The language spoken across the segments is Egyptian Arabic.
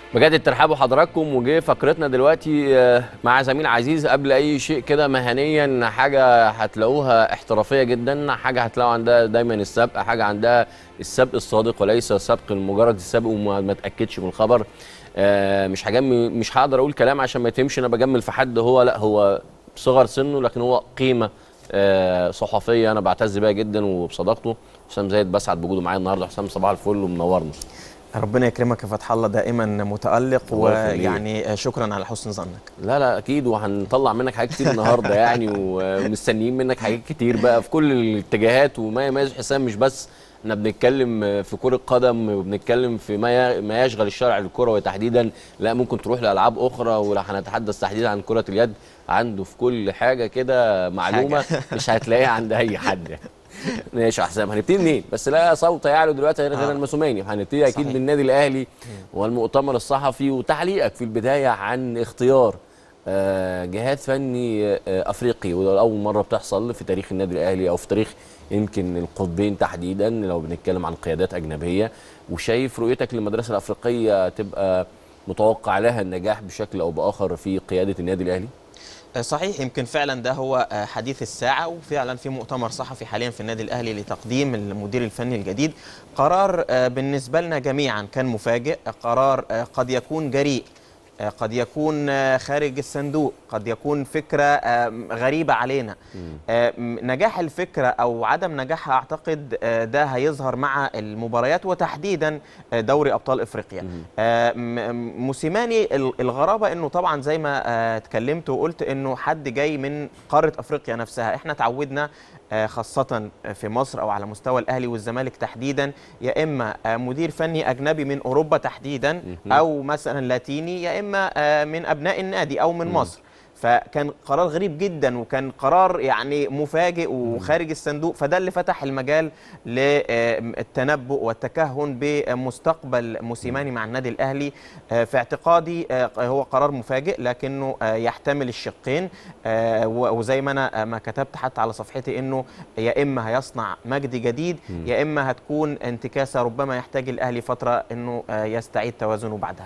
بجد الترحاب بحضراتكم وجه فقرتنا دلوقتي آه، مع زميل عزيز قبل اي شيء كده مهنيا حاجه هتلاقوها احترافيه جدا حاجه هتلاقوا عندها دايما السبق حاجه عندها السبق الصادق وليس سبق مجرد السبق وما ما تاكدش من الخبر آه، مش هجمل مش هقدر اقول كلام عشان ما يتمش انا بجمل في حد هو لا هو صغر سنه لكن هو قيمه آه، صحفيه انا بعتز بيها جدا وبصداقته حسام زايد بسعد بوجوده معايا النهارده حسام صباح الفل ومنورنا ربنا يكرمك يا فتح الله دائما متألق الله يخليك. ويعني شكرا على حسن ظنك لا لا اكيد وهنطلع منك حاجات كتير النهارده يعني و- ومستنيين منك حاجات كتير بقى في كل الاتجاهات وما يميز حسام مش بس احنا بنتكلم في كرة قدم وبنتكلم في ما ي- ما يشغل الشارع الكروي تحديدا لا ممكن تروح لالعاب اخرى ولا هنتحدث تحديدا عن كرة اليد عنده في كل حاجة كده معلومة مش هتلاقيها عند اي حد يعني. ماشي يا حسام هنبتدي منين بس لا صوت يعلو دلوقتي غير غير آه. المسوماني هنبتدي اكيد صحيح. بالنادي الاهلي والمؤتمر الصحفي وتعليقك في البدايه عن اختيار آه، جهاز فني آه، افريقي وده اول مره بتحصل في تاريخ النادي الاهلي او في تاريخ يمكن القطبين تحديدا لو بنتكلم عن قيادات اجنبيه وشايف رؤيتك للمدرسه الافريقيه تبقى متوقع لها النجاح بشكل او باخر في قياده النادي الاهلي صحيح يمكن فعلا ده هو حديث الساعة وفعلا في مؤتمر صحفي حاليا في النادي الأهلي لتقديم المدير الفني الجديد قرار بالنسبة لنا جميعا كان مفاجئ قرار قد يكون جريء قد يكون خارج الصندوق قد يكون فكرة غريبة علينا نجاح الفكرة أو عدم نجاحها أعتقد ده هيظهر مع المباريات وتحديدا دوري أبطال إفريقيا م- موسيماني ال- الغرابة أنه طبعا زي ما آه، اتكلمت وقلت أنه حد جاي من قارة أفريقيا نفسها احنا تعودنا آه، خاصة في مصر أو على مستوى الأهلي والزمالك تحديدا يا إما آه، مدير فني أجنبي من أوروبا تحديدا أو مثلا لاتيني يا إما آه، من أبناء النادي أو من مصر فكان قرار غريب جدا وكان قرار يعني مفاجئ وخارج الصندوق فده اللي فتح المجال للتنبؤ والتكهن بمستقبل موسيماني مع النادي الاهلي آه، في اعتقادي آه، هو قرار مفاجئ لكنه آه، يحتمل الشقين آه، و- وزي ما انا آه، ما كتبت حتى على صفحتي انه يا اما هيصنع مجد جديد يا اما هتكون انتكاسه ربما يحتاج الاهلي فتره انه آه، يستعيد توازنه بعدها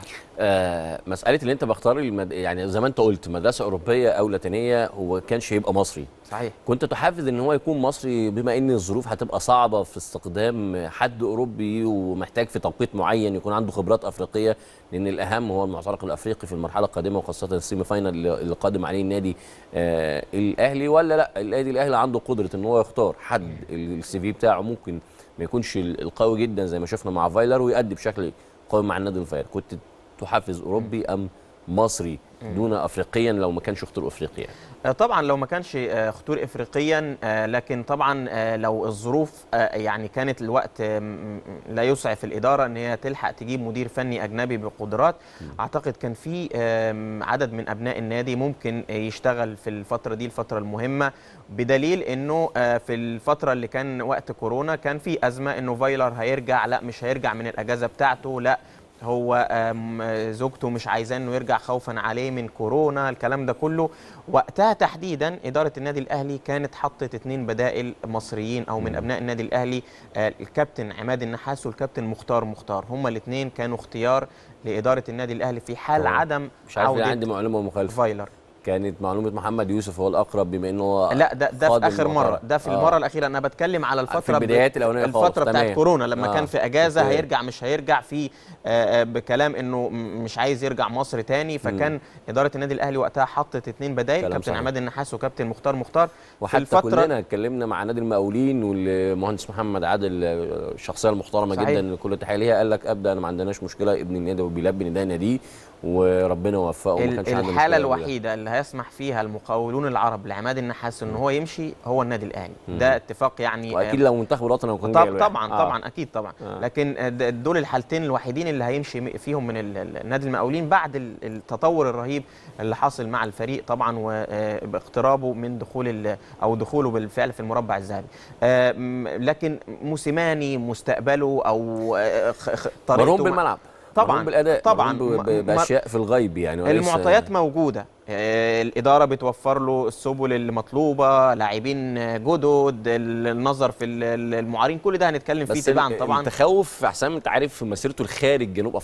آه مساله اللي انت بختار المد... يعني زي ما انت قلت مدرسه اوروبيه او لاتينيه هو كانش هيبقى مصري صحيح كنت تحفز ان هو يكون مصري بما ان الظروف هتبقى صعبه في استخدام حد اوروبي ومحتاج في توقيت معين يكون عنده خبرات افريقيه لان الاهم هو المعترك الافريقي في المرحله القادمه وخاصه السيمي فاينال اللي اللي قادم عليه النادي آه الاهلي ولا لا النادي الاهلي عنده قدره ان هو يختار حد السي في بتاعه ممكن ما يكونش ال- القوي جدا زي ما شفنا مع فايلر ويأدي بشكل قوي مع النادي الفاير كنت تحفز اوروبي ام مصري دون افريقيا لو ما كانش اختار افريقيا يعني. آه، طبعا لو ما كانش آه، خطور افريقيا آه، لكن طبعا آه، لو الظروف آه، يعني كانت الوقت آه، م- م- لا يسعف الاداره ان هي تلحق تجيب مدير فني اجنبي بقدرات اعتقد كان في آم، عدد من ابناء النادي ممكن آه، يشتغل في الفتره دي الفتره المهمه بدليل انه آه، في الفتره اللي كان وقت كورونا كان في ازمه انه فايلر هيرجع لا مش هيرجع من الاجازه بتاعته لا هو آم، آه، زوجته مش عايزاه انه يرجع خوفا عليه من كورونا الكلام ده كله وقتها تحديدا اداره النادي الاهلي كانت حطت اتنين بدائل مصريين او من ابناء النادي الاهلي آه، الكابتن عماد النحاس والكابتن مختار مختار هما الاثنين كانوا اختيار لاداره النادي الاهلي في حال طبعا. عدم مش عارف ليه عودة عندي معلومه مخالفه فايلر كانت معلومه محمد يوسف هو الاقرب بما انه هو لا ده ده خاض في اخر المؤتمر. مره ده في آه. المره الاخيره انا بتكلم على الفتره ب- البدايات الأولانية خالص، الفتره بتاعت تمام. كورونا لما آه. كان في اجازه أوكي. هيرجع مش هيرجع في آه، آه، بكلام انه م- مش عايز يرجع مصر تاني فكان اداره النادي الاهلي وقتها حطت اتنين بدايل كلام كابتن صحيح. عماد النحاس وكابتن مختار مختار في وحتى الفتره كلنا اتكلمنا مع نادي المقاولين والمهندس محمد عادل آه، الشخصيه المحترمه صحيح. جدا كل تحيه ليها قال لك ابدا انا ما عندناش مشكله ابن النادي وبيلبي نداء ناديه وربنا وفقه وما ال- كانش عنده الحاله مشكلة بده. الوحيده اللي هيسمح فيها المقاولون العرب لعماد النحاس ان هو يمشي هو النادي الاهلي ده اتفاق يعني آه، واكيد لو منتخب الوطني كان طب جاي له طبعا يعني. آه. طبعا اكيد طبعا آه. لكن د- دول الحالتين الوحيدين اللي هيمشي م- فيهم من ال- ال- نادي المقاولين بعد ال- التطور الرهيب اللي حاصل مع الفريق طبعا واقترابه من دخول ال- او دخوله بالفعل في المربع الذهبي آه، م- لكن موسيماني مستقبله او آه، خ- خ- طريقته مرهون مع- بالملعب طبعاً، مرهون بالاداء طبعاً. مرهون ب- ب- م- باشياء في الغيب يعني وليس- المعطيات موجوده آه، الاداره بتوفر له السبل المطلوبه لاعبين جدد النظر في ال- المعارين كل ده هنتكلم فيه بس تباعا ال- طبعا التخوف حسام انت عارف في مسيرته الخارج جنوب افريقيا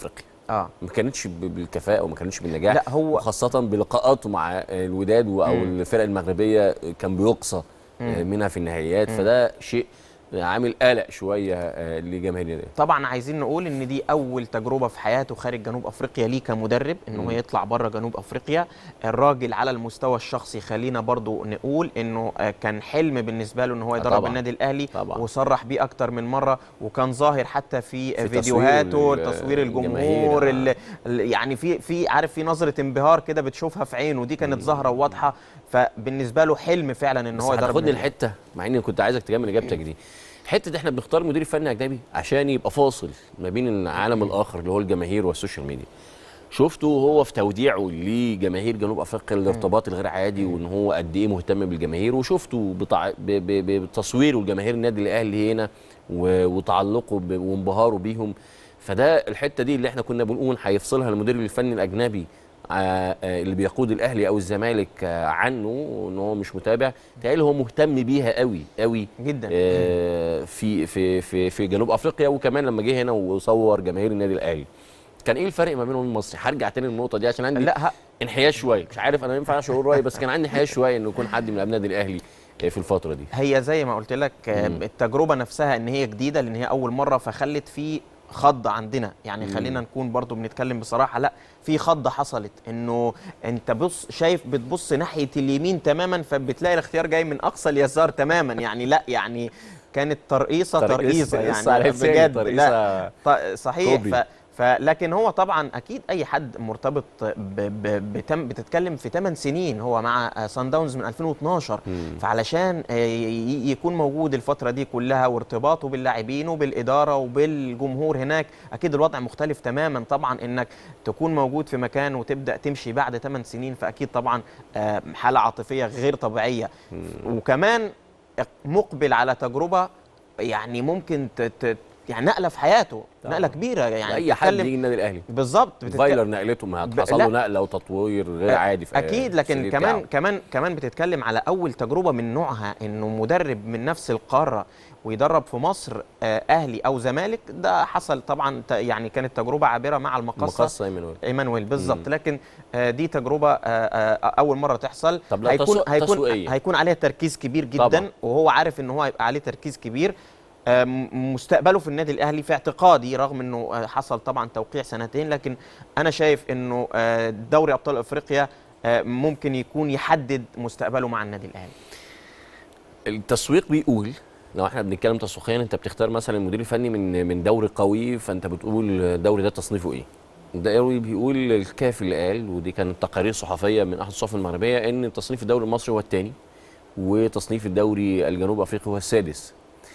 اه ما كانتش ب- بالكفاءه وما كانتش بالنجاح لا، هو- وخاصه بلقاءاته مع الوداد و- او الفرق المغربيه كان بيقصى آه، منها في النهائيات فده شيء عامل قلق شويه آه، لجماهير النادي طبعا عايزين نقول ان دي اول تجربه في حياته خارج جنوب افريقيا ليه كمدرب ان هو يطلع بره جنوب افريقيا الراجل على المستوى الشخصي خلينا برضو نقول انه آه، كان حلم بالنسبه له ان هو آه يدرب طبعاً. النادي الاهلي طبعاً. وصرح بيه اكتر من مره وكان ظاهر حتى في, في فيديوهاته تصوير ال- تصوير الجماهير، الجمهور آه. ال- ال- يعني في في عارف في نظره انبهار كده بتشوفها في عينه دي كانت ظاهره وواضحه فبالنسبه له حلم فعلا ان بس هو يدرب هتاخدني النادي. الحته مع اني كنت عايزك تكمل اجابتك دي حته احنا بنختار مدير فني اجنبي عشان يبقى فاصل ما بين العالم الاخر اللي هو الجماهير والسوشيال ميديا شفته هو في توديعه لجماهير جنوب افريقيا الارتباط الغير عادي وان هو قد ايه مهتم بالجماهير وشفته بتع... ب... ب... ب... بتصويره لجماهير النادي الاهلي هنا و... وتعلقه ب... وانبهاره بيهم فده الحته دي اللي احنا كنا بنقول هيفصلها المدير الفني الاجنبي آه، آه، اللي بيقود الاهلي او الزمالك آه، عنه ان هو مش متابع تهيألي هو مهتم بيها قوي قوي جدا آه، في في في في جنوب افريقيا وكمان لما جه هنا وصور جماهير النادي الاهلي كان ايه الفرق ما بينه وبين المصري هرجع تاني للنقطه دي عشان عندي لا ه- انحياز شويه مش عارف انا ما ينفعش اقول رايي بس كان عندي انحياز شويه انه يكون حد من ابناء النادي الاهلي آه، في الفتره دي هي زي ما قلت لك آه، التجربه نفسها ان هي جديده لان هي اول مره فخلت في خض عندنا يعني خلينا نكون برضو بنتكلم بصراحه لا في خضه حصلت انه انت بص شايف بتبص ناحيه اليمين تماما فبتلاقي الاختيار جاي من اقصى اليسار تماما يعني لا يعني كانت ترقيصه ترقيصة- ترقيصه ترقيصة على يعني لساني، بجد ترقيصة لا ط- صحيح كوبي. ف فلكن هو طبعا اكيد اي حد مرتبط ب ب بتم بتتكلم في 8 سنين هو مع سان داونز من 2012 فعلشان آه، ي- يكون موجود الفتره دي كلها وارتباطه باللاعبين وبالاداره وبالجمهور هناك اكيد الوضع مختلف تماما طبعا انك تكون موجود في مكان وتبدا تمشي بعد 8 سنين فاكيد طبعا آه، حاله عاطفيه غير طبيعيه وكمان مقبل على تجربه يعني ممكن ت- ت- يعني نقله في حياته طبعاً. نقله كبيره يعني اي حد بتتكلم- يجي النادي الاهلي بالظبط بتتك- فايلر نقلته ما ب- حصل له لا. نقله وتطوير غير عادي في اكيد في لكن السي كمان بتاعه. كمان كمان بتتكلم على اول تجربه من نوعها انه مدرب من نفس القاره ويدرب في مصر آه، اهلي او زمالك ده حصل طبعا ت- يعني كانت تجربه عابره مع المقصه مقصه ايمانويل ايمانويل بالظبط لكن آه، دي تجربه آه، آه، اول مره تحصل طب لو هيكون تسو- هيكون تسويقية. هيكون عليها تركيز كبير جدا طبعاً. وهو عارف ان هو هيبقى عليه تركيز كبير آه، م- مستقبله في النادي الاهلي في اعتقادي رغم انه آه، حصل طبعا توقيع سنتين لكن انا شايف انه آه، دوري ابطال افريقيا آه، ممكن يكون يحدد مستقبله مع النادي الاهلي التسويق بيقول لو احنا بنتكلم تسويقيا انت بتختار مثلا المدير الفني من من دوري قوي فانت بتقول الدوري ده تصنيفه ايه؟ الدوري بيقول الكاف اللي قال ودي كانت تقارير صحفيه من احد الصحف المغربيه ان تصنيف الدوري المصري هو الثاني وتصنيف الدوري الجنوب افريقي هو السادس.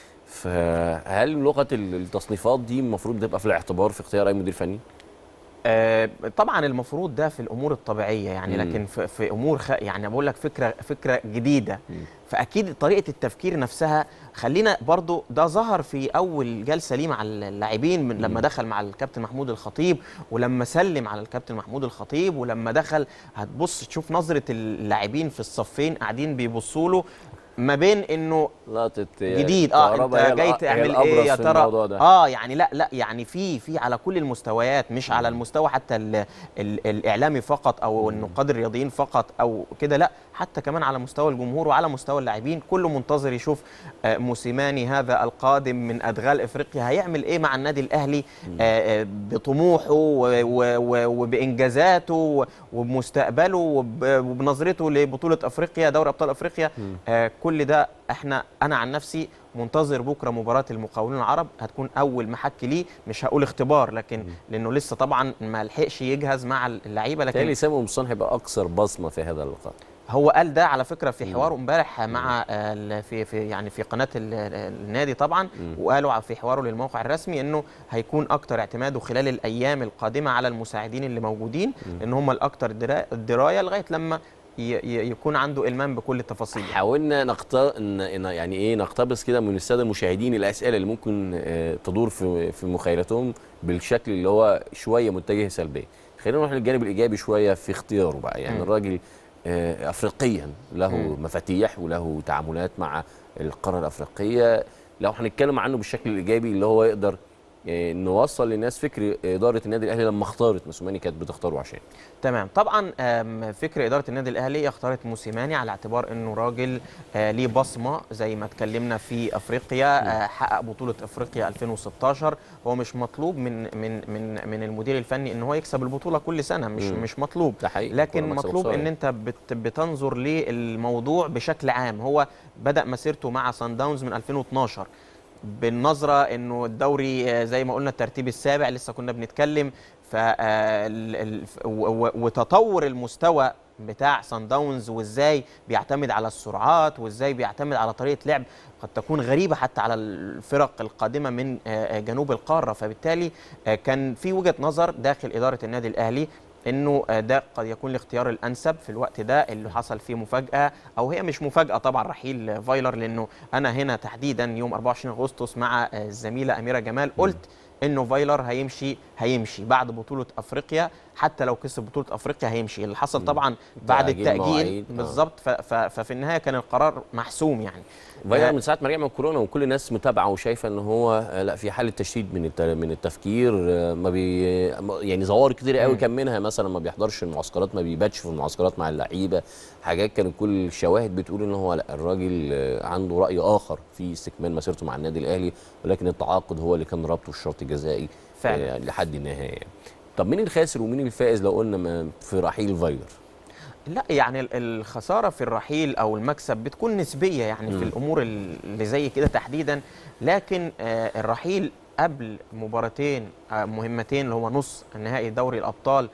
فهل لغه التصنيفات دي المفروض تبقى في الاعتبار في اختيار اي مدير فني؟ آه، طبعا المفروض ده في الامور الطبيعيه يعني مم. لكن في, في امور خ... يعني بقول لك فكره فكره جديده فاكيد طريقه التفكير نفسها خلينا برضو ده ظهر في اول جلسه ليه مع اللاعبين من لما دخل مع الكابتن محمود الخطيب ولما سلم على الكابتن محمود الخطيب ولما دخل هتبص تشوف نظره اللاعبين في الصفين قاعدين بيبصوا له ما بين انه لقطه جديد اه انت كهربا هي جاي الأ- هي تعمل الأبرز ايه يا في ترى الموضوع ده. اه يعني لا لا يعني في في على كل المستويات مش على المستوى حتى ال ال الاعلامي فقط او النقاد الرياضيين فقط او كده لا حتى كمان على مستوى الجمهور وعلى مستوى اللاعبين كله منتظر يشوف آه، موسيماني هذا القادم من ادغال افريقيا هيعمل ايه مع النادي الاهلي آه، آه، بطموحه و- و- و- وبانجازاته و- وبمستقبله وب- وبنظرته لبطوله افريقيا دوري ابطال افريقيا آه، كل ده احنا انا عن نفسي منتظر بكره مباراه المقاولون العرب هتكون اول محك ليه مش هقول اختبار لكن لانه لسه طبعا ما لحقش يجهز مع اللعيبه لكن بالتالي سامي قمصان هيبقى اكثر بصمه في هذا اللقاء هو قال ده على فكره في حواره امبارح مع آه، ال- في في يعني في قناه ال- ال- النادي طبعا وقالوا في حواره للموقع الرسمي انه هيكون اكتر اعتماده خلال الايام القادمه على المساعدين اللي موجودين ان هم الاكثر درا- درايه لغايه لما ي- ي- يكون عنده المام بكل التفاصيل يعني. حاولنا نقت... إن... إن يعني ايه نقتبس كده من الساده المشاهدين الاسئله اللي ممكن آه، تدور في في مخيلتهم بالشكل اللي هو شويه متجه سلبيا خلينا نروح للجانب الايجابي شويه في اختياره بقى يعني مم. الراجل آه، افريقيا له مم. مفاتيح وله تعاملات مع القاره الافريقيه لو هنتكلم عنه بالشكل الايجابي اللي هو يقدر آه، نوصل للناس فكر اداره النادي الاهلي لما اختارت موسيماني كانت بتختاره عشان تمام طبعا آم، فكر اداره النادي الاهلي اختارت موسيماني على اعتبار انه راجل آه، ليه بصمه زي ما اتكلمنا في افريقيا آه، حقق بطوله افريقيا 2016 هو مش مطلوب من من من من المدير الفني ان هو يكسب البطوله كل سنه مش مم. مش مطلوب ده حقيقي لكن كرة مكسب مطلوب وخسارة. ان انت بت بتنظر للموضوع بشكل عام هو بدا مسيرته مع سان داونز من 2012 بالنظره انه الدوري آه، زي ما قلنا الترتيب السابع لسه كنا بنتكلم ف آه، ال- ال- ف- و- و- وتطور المستوى بتاع سان داونز وازاي بيعتمد على السرعات وازاي بيعتمد على طريقه لعب قد تكون غريبه حتى على الفرق القادمه من آه، آه، جنوب القاره فبالتالي آه، كان في وجهه نظر داخل اداره النادي الاهلي انه آه، ده قد يكون الاختيار الانسب في الوقت ده اللي حصل فيه مفاجاه او هي مش مفاجاه طبعا رحيل آه، فايلر لانه انا هنا تحديدا يوم 24 اغسطس مع آه، الزميله اميره جمال قلت انه فايلر هيمشي هيمشي بعد بطوله افريقيا حتى لو كسب بطوله افريقيا هيمشي اللي حصل طبعا بعد تأجيل التاجيل مواعيد، آه. بالظبط ف- ف- ففي النهايه كان القرار محسوم يعني فايلر آه، من ساعه ما رجع من الكورونا وكل الناس متابعه وشايفه ان هو آه، لا في حاله تشديد من الت- من التفكير آه، ما بي يعني ظواهر كتير قوي مم. كان منها مثلا ما بيحضرش المعسكرات ما بيباتش في المعسكرات مع اللعيبه حاجات كانت كل الشواهد بتقول ان هو لا الراجل آه، عنده راي اخر في استكمال مسيرته مع النادي الاهلي ولكن التعاقد هو اللي كان رابطه الشرط الجزائي فعلا. آه، لحد النهايه طب مين الخاسر ومين الفائز لو قلنا ما- في رحيل فايلر لا يعني ال- الخساره في الرحيل او المكسب بتكون نسبيه يعني مم. في الامور ال- اللي زي كده تحديدا لكن آه، الرحيل قبل مباراتين آه، مهمتين اللي هو نص نهائي دوري الابطال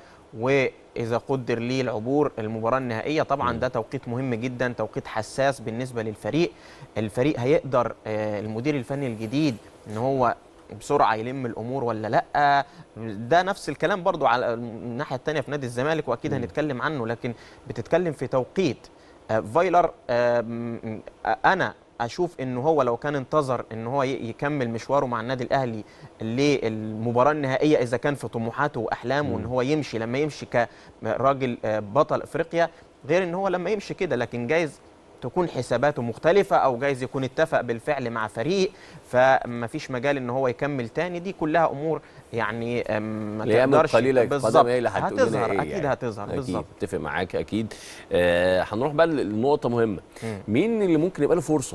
واذا قدر ليه العبور المباراه النهائيه طبعا مم. ده توقيت مهم جدا توقيت حساس بالنسبه للفريق الفريق هيقدر آه، المدير الفني الجديد ان هو بسرعه يلم الامور ولا لا ده نفس الكلام برضو على الناحيه الثانيه في نادي الزمالك واكيد مم. هنتكلم عنه لكن بتتكلم في توقيت آه، فايلر آه، م- آه، انا اشوف انه هو لو كان انتظر ان هو ي- يكمل مشواره مع النادي الاهلي للمباراه النهائيه اذا كان في طموحاته واحلامه مم. ان هو يمشي لما يمشي كراجل آه، بطل افريقيا غير ان هو لما يمشي كده لكن جايز تكون حساباته مختلفة أو جايز يكون اتفق بالفعل مع فريق فما فيش مجال إن هو يكمل تاني دي كلها أمور يعني أم، ما الايام تقدرش القليله بالظبط القادمه هي اللي هتقول لنا هتظهر إيه أكيد يعني. هتظهر اكيد بالظبط اتفق معاك اكيد آه هنروح بقى لنقطه مهمه مم. مين اللي ممكن يبقى له فرصه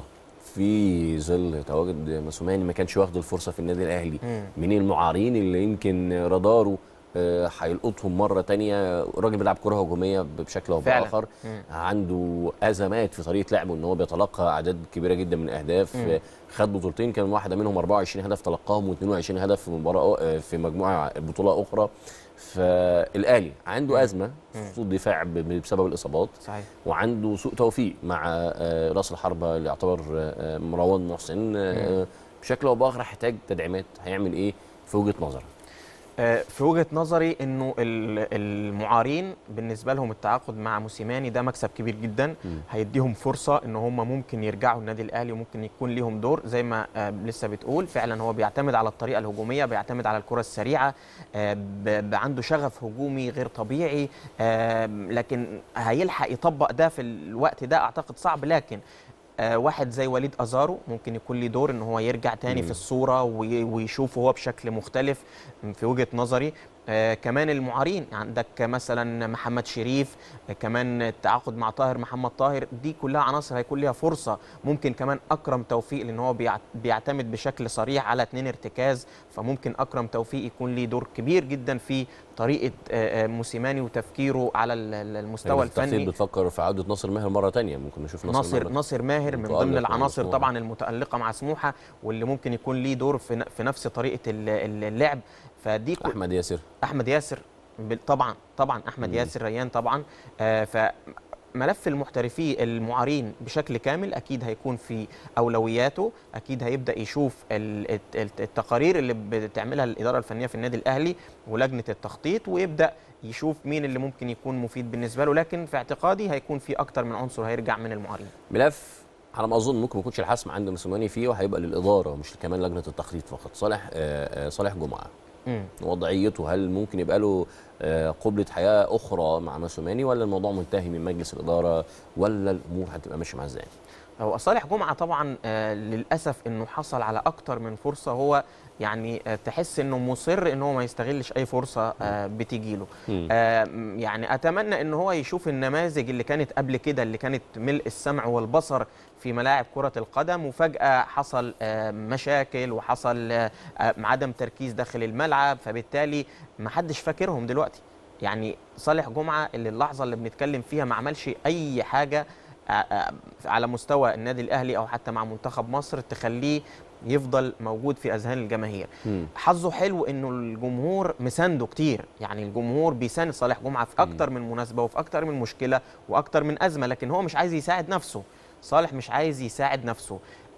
في ظل تواجد موسوماني ما كانش واخد الفرصه في النادي الاهلي مم. مين المعارين اللي يمكن راداره آه، هيلقطهم مره تانية الراجل بيلعب كره هجوميه بشكل او فعلا. باخر مم. عنده ازمات في طريقه لعبه ان هو بيتلقى اعداد كبيره جدا من الاهداف مم. آه، خد بطولتين كان واحده منهم 24 هدف تلقاهم و22 هدف في مباراه آه، في مجموعه بطوله اخرى فالاهلي عنده ازمه في خطوط الدفاع ب- بسبب الاصابات صحيح وعنده سوء توفيق مع آه، راس الحربه اللي يعتبر آه، مروان محسن آه، بشكل او باخر هيحتاج تدعيمات هيعمل ايه في وجهه نظرك آه، في وجهة نظري انه ال- المعارين بالنسبة لهم التعاقد مع موسيماني ده مكسب كبير جدا مم. هيديهم فرصة ان هم ممكن يرجعوا النادي الاهلي وممكن يكون ليهم دور زي ما آه، لسه بتقول فعلا هو بيعتمد على الطريقة الهجومية بيعتمد على الكرة السريعة آه، ب- ب- عنده شغف هجومي غير طبيعي آه، لكن هيلحق يطبق ده في الوقت ده اعتقد صعب لكن آه، واحد زي وليد ازارو ممكن يكون ليه دور ان هو يرجع تاني مم. في الصوره وي- ويشوفه هو بشكل مختلف في وجهه نظري آه كمان المعارين عندك مثلا محمد شريف آه كمان التعاقد مع طاهر محمد طاهر دي كلها عناصر هيكون ليها فرصه ممكن كمان اكرم توفيق لان هو بيع- بيعتمد بشكل صريح على اتنين ارتكاز فممكن اكرم توفيق يكون ليه دور كبير جدا في طريقه آه آه، موسيماني وتفكيره على ال- ال- المستوى التخطيط الفني بتفكر في عوده ناصر ماهر مره تانية ممكن نشوف ناصر, ناصر ماهر ناصر ماهر من متألق ضمن مع العناصر سموحة. طبعا المتألقة مع سموحة واللي ممكن يكون ليه دور في ن- في نفس طريقة ال- ال- اللعب فدي كل- احمد ياسر احمد ياسر بال- طبعا طبعا احمد مم. ياسر ريان طبعا آه فملف المحترفي المعارين بشكل كامل اكيد هيكون في اولوياته اكيد هيبدا يشوف ال- الت- الت- التقارير اللي بتعملها الاداره الفنيه في النادي الاهلي ولجنه التخطيط ويبدا يشوف مين اللي ممكن يكون مفيد بالنسبه له لكن في اعتقادي هيكون في اكتر من عنصر هيرجع من المعارين ملف على ما اظن ممكن ما يكونش الحسم عند موسيماني فيه وهيبقى للاداره مش كمان لجنه التخطيط فقط صالح آه، آه، صالح جمعه مم. وضعيته هل ممكن يبقى له آه، قبلة حياة أخرى مع موسيماني ولا الموضوع منتهي من مجلس الإدارة ولا الأمور هتبقى ماشية معاه إزاي؟ هو صالح جمعه طبعا آه، للاسف انه حصل على اكتر من فرصه هو يعني آه، تحس انه مصر ان هو ما يستغلش اي فرصه آه، بتجيله مم. آه، م- يعني اتمنى ان هو يشوف النماذج اللي كانت قبل كده اللي كانت ملء السمع والبصر في ملاعب كره القدم وفجاه حصل آه، مشاكل وحصل آه، آه، عدم تركيز داخل الملعب فبالتالي ما حدش فاكرهم دلوقتي يعني صالح جمعه اللي اللحظه اللي بنتكلم فيها ما عملش اي حاجه آه، آه، على مستوى النادي الاهلي او حتى مع منتخب مصر تخليه يفضل موجود في اذهان الجماهير مم. حظه حلو انه الجمهور مسانده كتير يعني الجمهور بيساند صالح جمعه في اكتر من مناسبه وفي اكتر من مشكله واكتر من ازمه لكن هو مش عايز يساعد نفسه صالح مش عايز يساعد نفسه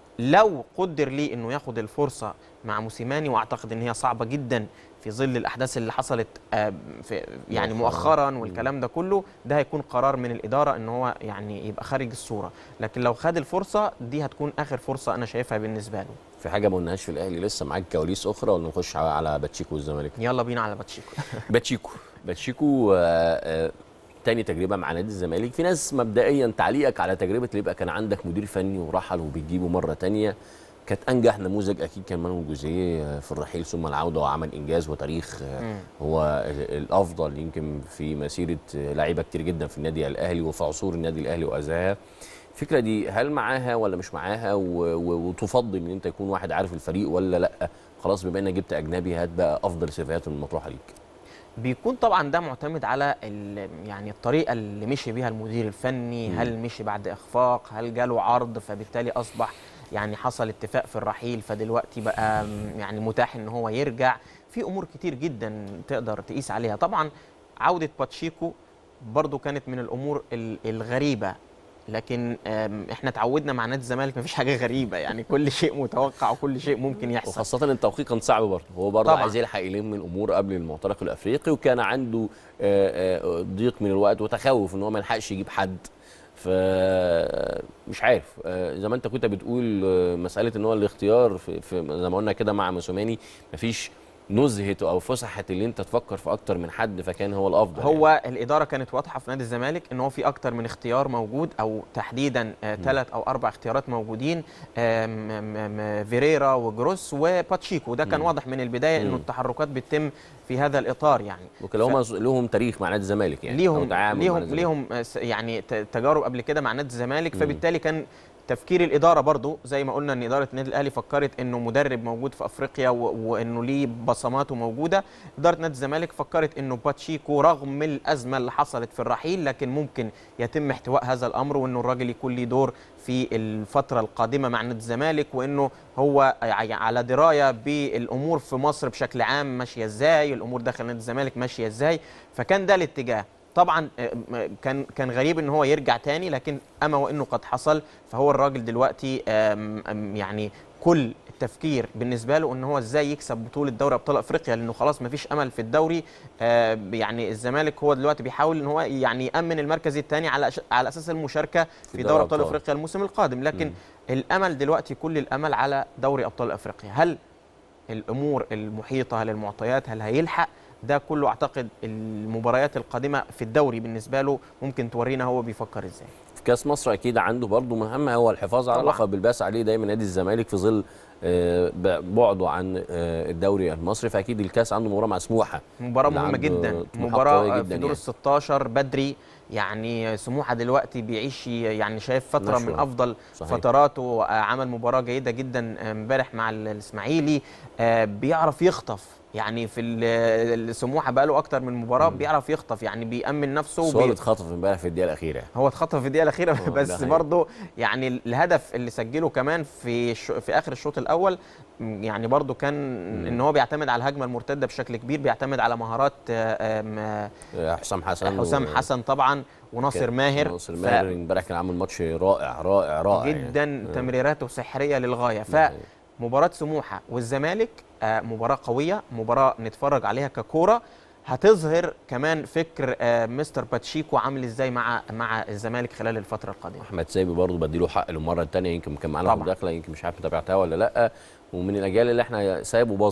لو قدر ليه انه ياخد الفرصه مع موسيماني واعتقد ان هي صعبه جدا في ظل الاحداث اللي حصلت آه، في يعني مؤخراً. مؤخرا والكلام ده كله ده هيكون قرار من الاداره ان هو يعني يبقى خارج الصوره لكن لو خد الفرصه دي هتكون اخر فرصه انا شايفها بالنسبه له في حاجه ما قلناهاش في الاهلي لسه معاك كواليس اخرى ولا نخش على- على باتشيكو والزمالك يلا بينا على باتشيكو باتشيكو باتشيكو آه، آه، تاني تجربه مع نادي الزمالك في ناس مبدئيا تعليقك على تجربه اللي يبقى كان عندك مدير فني ورحل وبتجيبه مره تانية كانت انجح نموذج اكيد كان مانويل جوزيه آه، في الرحيل ثم العوده وعمل انجاز وتاريخ آه، مم. هو ال- الافضل يمكن في مسيره آه، لعيبه كتير جدا في النادي الاهلي وفي عصور النادي الاهلي وازاها الفكره دي هل معاها ولا مش معاها و- و- وتفضل ان انت يكون واحد عارف الفريق ولا لا خلاص بما انك جبت اجنبي هات بقى افضل صفات المطروحه ليك بيكون طبعا ده معتمد على ال- يعني الطريقه اللي مشي بيها المدير الفني مم. هل مشي بعد اخفاق هل جاله عرض فبالتالي اصبح يعني حصل اتفاق في الرحيل فدلوقتي بقى م- يعني متاح ان هو يرجع في امور كتير جدا تقدر تقيس عليها طبعا عوده باتشيكو برضو كانت من الامور ال- الغريبه لكن آم، احنا اتعودنا مع نادي الزمالك مفيش حاجه غريبه يعني كل شيء متوقع وكل شيء ممكن يحصل وخاصة ان التوقيت كان صعب برضه هو برضه طبعاً. عايز يلحق يلم الامور قبل المعترك الافريقي وكان عنده آه، آه، ضيق من الوقت وتخوف ان هو ما يلحقش يجيب حد ف مش عارف آه، زي ما انت كنت بتقول آه، مساله ان هو الاختيار في, في زي ما قلنا كده مع موسوماني مفيش نزهه او فسحه اللي انت تفكر في اكتر من حد فكان هو الافضل يعني. هو الاداره كانت واضحه في نادي الزمالك ان هو في اكتر من اختيار موجود او تحديدا ثلاث او اربع اختيارات موجودين آم، آم، آم، فيريرا وجروس وباتشيكو ده كان مم. واضح من البدايه انه مم. التحركات بتتم في هذا الاطار يعني وكان هم لهم تاريخ مع نادي الزمالك يعني أو ليهم تعامل مع ليهم نادي الزمالك. ليهم آه، س- يعني ت- تجارب قبل كده مع نادي الزمالك مم. فبالتالي كان تفكير الاداره برضو زي ما قلنا ان اداره النادي الاهلي فكرت انه مدرب موجود في افريقيا و- وانه ليه بصماته موجوده اداره نادي الزمالك فكرت انه باتشيكو رغم الازمه اللي حصلت في الرحيل لكن ممكن يتم احتواء هذا الامر وانه الراجل يكون ليه دور في الفتره القادمه مع نادي الزمالك وانه هو ع- على درايه بالامور في مصر بشكل عام ماشيه ازاي الامور داخل نادي الزمالك ماشيه ازاي فكان ده الاتجاه طبعا آه، م- كان كان غريب ان هو يرجع تاني لكن اما وانه قد حصل فهو الراجل دلوقتي آم، آم، يعني كل التفكير بالنسبه له ان هو ازاي يكسب بطوله دوري ابطال افريقيا لانه خلاص مفيش امل في الدوري آه، يعني الزمالك هو دلوقتي بيحاول ان هو يعني يامن المركز الثاني على أش- على اساس المشاركه في دوري دوري ابطال أبطال. افريقيا الموسم القادم لكن مم. الامل دلوقتي كل الامل على دوري ابطال افريقيا هل الامور المحيطه هل المعطيات هل هيلحق ده كله اعتقد المباريات القادمه في الدوري بالنسبه له ممكن تورينا هو بيفكر ازاي في كاس مصر اكيد عنده برضه مهمه هو الحفاظ على طبعاً. اللقب بالباس عليه دايما نادي الزمالك في ظل آه، ب- بعده عن آه، الدوري المصري فاكيد الكاس عنده مباراه مع سموحه مباراه اللي مهمه عنده جدا طموحات قوية مباراه جداً في دور يعني. ال 16 بدري يعني سموحه دلوقتي بيعيش يعني شايف فتره من نشوة. افضل صحيح. فتراته آه، عمل مباراه جيده جدا آه، امبارح مع ال- الاسماعيلي آه، بيعرف يخطف يعني في ال- السموحه بقى له اكتر من مباراه بيعرف يخطف يعني بيامن نفسه بس هو اللي وبي... اتخطف امبارح في الدقيقه الاخيره هو اتخطف في الدقيقه الاخيره ده بس حقيقي. برضه يعني الهدف اللي سجله كمان في الش- في اخر الشوط الاول م، يعني برضه كان ان هو بيعتمد على الهجمه المرتده بشكل كبير بيعتمد على مهارات آه، آم، آه، آه، حسام حسن حسام و- حسن طبعا وناصر كان- ماهر ناصر ف- ماهر امبارح كان عامل ماتش رائع رائع رائع جدا يعني. تمريراته سحريه للغايه ده حقيقي. فمباراه سموحه والزمالك آه، مباراه قويه مباراه نتفرج عليها ككوره هتظهر كمان فكر آه، مستر باتشيكو عامل ازاي مع مع الزمالك خلال الفتره القادمه احمد سامي برضه بديله حق للمره الثانيه يمكن كان معانا طبعاً. مداخله يمكن مش عارف تابعتها ولا لا ومن الاجيال اللي احنا سايبه بصمه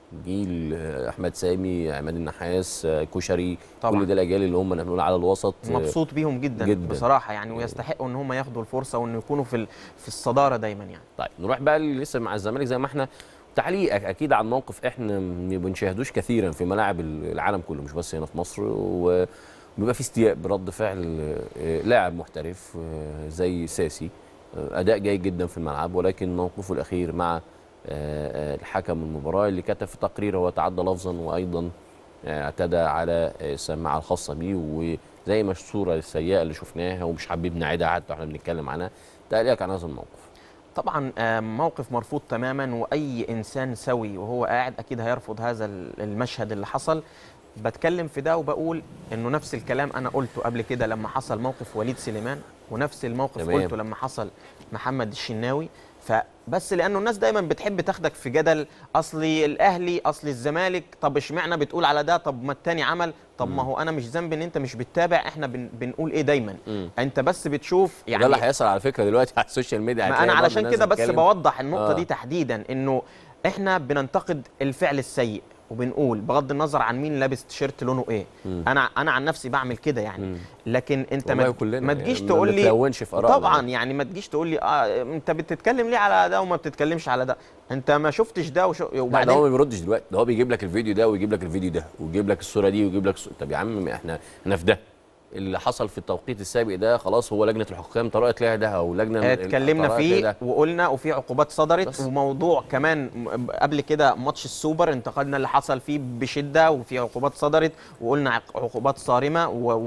جيل آه، احمد سامي عماد النحاس آه، كشري طبعاً. كل ده الاجيال اللي هم بنقول على الوسط آه، مبسوط بيهم جدا, جداً. بصراحه يعني ويستحقوا ان هم ياخدوا الفرصه وان يكونوا في ال- في الصداره دايما يعني طيب نروح بقى اللي لسه مع الزمالك زي ما احنا تعليقك اكيد عن موقف احنا ما بنشاهدوش كثيرا في ملاعب العالم كله مش بس هنا في مصر و- وبيبقى في استياء برد فعل آه، لاعب محترف آه، زي ساسي آه، اداء جيد جدا في الملعب ولكن موقفه الاخير مع آه، آه، الحكم المباراه اللي كتب في تقرير هو تعدى لفظا وايضا آه، اعتدى على آه، السماعه الخاصه بيه وزي ما الصوره السيئه اللي شفناها ومش حابين نعيدها حتى احنا بنتكلم عنها تعليقك عن هذا الموقف طبعا آه، موقف مرفوض تماما واي انسان سوي وهو قاعد اكيد هيرفض هذا ال- المشهد اللي حصل بتكلم في ده وبقول انه نفس الكلام انا قلته قبل كده لما حصل موقف وليد سليمان ونفس الموقف تمام. قلته لما حصل محمد الشناوي فبس لانه الناس دايما بتحب تاخدك في جدل اصلي الاهلي اصل الزمالك طب اشمعنى بتقول على ده طب ما التاني عمل طب ما هو انا مش ذنبي ان انت مش بتتابع احنا بن بنقول ايه دايما مم. انت بس بتشوف يعني ده اللي هيحصل على فكره دلوقتي على السوشيال ميديا ما هتلاقي انا بعض علشان الناس كده بس بتتكلم. بوضح النقطه آه. دي تحديدا انه احنا بننتقد الفعل السيء وبنقول بغض النظر عن مين لابس تيشيرت لونه ايه مم. انا انا عن نفسي بعمل كده يعني مم. لكن انت والله ما, كلنا ما تجيش يعني تقول ما لي نتلونش في آرائنا طبعا يعني. يعني ما تجيش تقول لي اه انت بتتكلم ليه على ده وما بتتكلمش على ده انت ما شفتش ده وشو لا ده هو وبعدين ما بيردش دلوقتي ده هو بيجيب لك الفيديو ده ويجيب لك الفيديو ده ويجيب لك الصوره دي ويجيب لك الصورة. طب يا عم احنا احنا في ده اللي حصل في التوقيت السابق ده خلاص هو لجنه الحكام طرقت لها ده او لجنه آه، اتكلمنا طرقت فيه لها ده. وقلنا وفي عقوبات صدرت بس. وموضوع كمان م- قبل كده ماتش السوبر انتقدنا اللي حصل فيه بشده وفي عقوبات صدرت وقلنا عق- عقوبات صارمه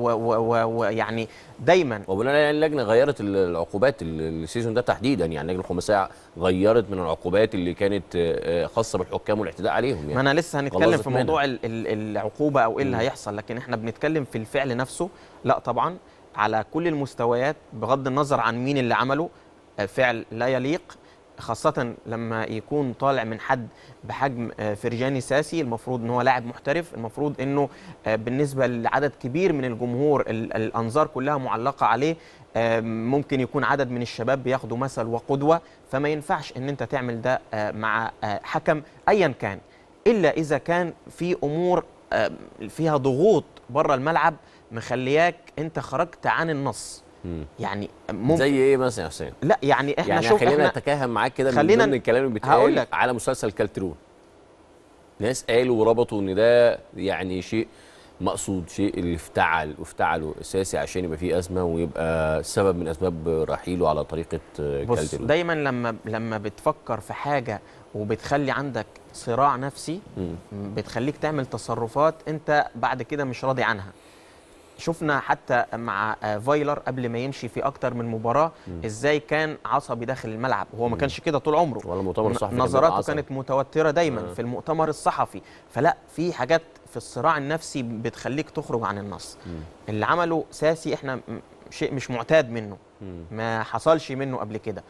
ويعني دايما وبناء على اللجنه غيرت ال- العقوبات ال- السيزون ده تحديدا يعني اللجنه الخماسيه غيرت من العقوبات اللي كانت آه، آه، خاصه بالحكام والاعتداء عليهم ما يعني انا لسه هنتكلم غلظت في منها. موضوع ال- ال- العقوبه او ايه اللي هيحصل لكن احنا بنتكلم في الفعل نفسه لا طبعا على كل المستويات بغض النظر عن مين اللي عمله آه، فعل لا يليق خاصة لما يكون طالع من حد بحجم آه، فرجاني ساسي المفروض ان هو لاعب محترف المفروض انه آه، بالنسبة لعدد كبير من الجمهور ال- الانظار كلها معلقة عليه آه، ممكن يكون عدد من الشباب بياخدوا مثل وقدوة فما ينفعش ان انت تعمل ده آه، مع آه، حكم ايا كان الا اذا كان في امور آه، فيها ضغوط بره الملعب مخلياك انت خرجت عن النص مم. يعني ممكن زي ايه مثلا يا حسين لا يعني احنا يعني شوف خلينا احنا نتكهن معاك كده من خلينا ضمن الكلام اللي هقول بيتقال لك. على مسلسل كالترون ناس قالوا وربطوا ان ده يعني شيء مقصود شيء اللي افتعل وافتعله اساسي عشان يبقى فيه ازمه ويبقى سبب من اسباب رحيله على طريقه آه، بص كالترون دايما لما لما بتفكر في حاجه وبتخلي عندك صراع نفسي مم. بتخليك تعمل تصرفات انت بعد كده مش راضي عنها شفنا حتى مع آه، فايلر قبل ما يمشي في اكتر من مباراه ازاي كان عصبي داخل الملعب وهو ما كانش كده طول عمره ولا المؤتمر الصحفي كان بيبقى نظراته عصبي. كانت متوتره دايما آه. في المؤتمر الصحفي فلا في حاجات في الصراع النفسي بتخليك تخرج عن النص اللي عمله ساسي احنا م- شيء مش معتاد منه مم. ما حصلش منه قبل كده